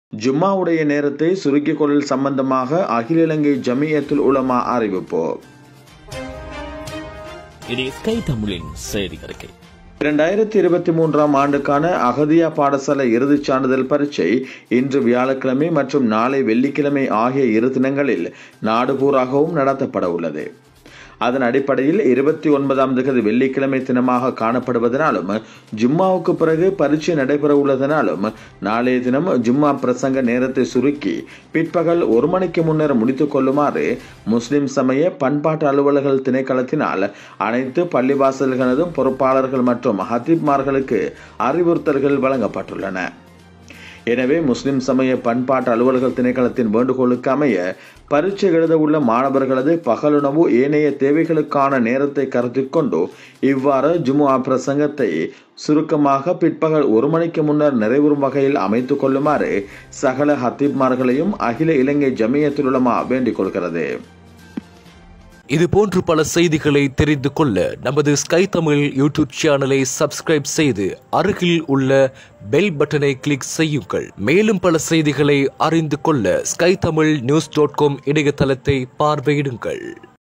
ஜும்மாவுடைய நேரத்தை சுருக்கிக் கொள்ளல் சம்பந்தமாக அகில இலங்கை ஜமியத்துல் உலமா அறிவிப்பு இது ஸ்கை தமிழின் செய்தி அறிக்கை இரண்டாயிரத்தி இருபத்தி மூன்றாம் ஆண்டுக்கான அகதியா பாடசாலை இறுதிச் சான்றிதழ் பரீட்சை இன்று வியாழக்கிழமை மற்றும் நாளை வெள்ளிக்கிழமை ஆகிய இரு தினங்களில் நாடு பூராகவும் நடத்தப்பட உள்ளது அதன் அடிப்படையில் இருபத்தி ஒன்பதாம் திகதி வெள்ளிக்கிழமை தினமாக காணப்படுவதனாலும் ஜும்மாவுக்கு பிறகு பரீட்சை நடைபெற உள்ளதனாலும் நாளைய தினம் ஜும்மா பிரசங்க நேரத்தை சுருக்கி பிற்பகல் ஒரு மணிக்கு முன்னர் முடித்துக் கொள்ளுமாறு முஸ்லிம் சமய பண்பாட்டு அலுவலர்கள் திணைக்களத்தினால் அனைத்து பள்ளிவாசல்களதும் பொறுப்பாளர்கள் மற்றும் ஹத்தீப்மார்களுக்கு அறிவுறுத்தல்கள் வழங்கப்பட்டுள்ளன எனவே முஸ்லிம் சமய பண்பாட்டு அலுவலர்கள் திணைக்களத்தின் வேண்டுகோளுக்கு அமைய பரீட்சை எழுத உள்ள மாணவர்களது பகலுணவு ஏனைய தேவைகளுக்கான நேரத்தை கருத்தில் கொண்டு இவ்வாறு ஜுமுஆ பிரசங்கத்தை சுருக்கமாக பிற்பகல் ஒரு மணிக்கு முன்னர் நிறைவுறும் வகையில் அமைத்துக் கொள்ளுமாறு சகல ஹத்தீப்மார்களையும் அகில இலங்கை ஜமியத்துலமா வேண்டிக் கொள்கிறது இது போன்று பல செய்திகளை தெரிந்து கொள்ள நமது ஸ்கை தமிழ் யூடியூப் சேனலை சப்ஸ்கிரைப் செய்து அருகில் உள்ள பெல் பட்டனை கிளிக் செய்யுங்கள் மேலும் பல செய்திகளை அறிந்து கொள்ள Sky Tamil news dot com இணையதளத்தை பார்வையிடுங்கள்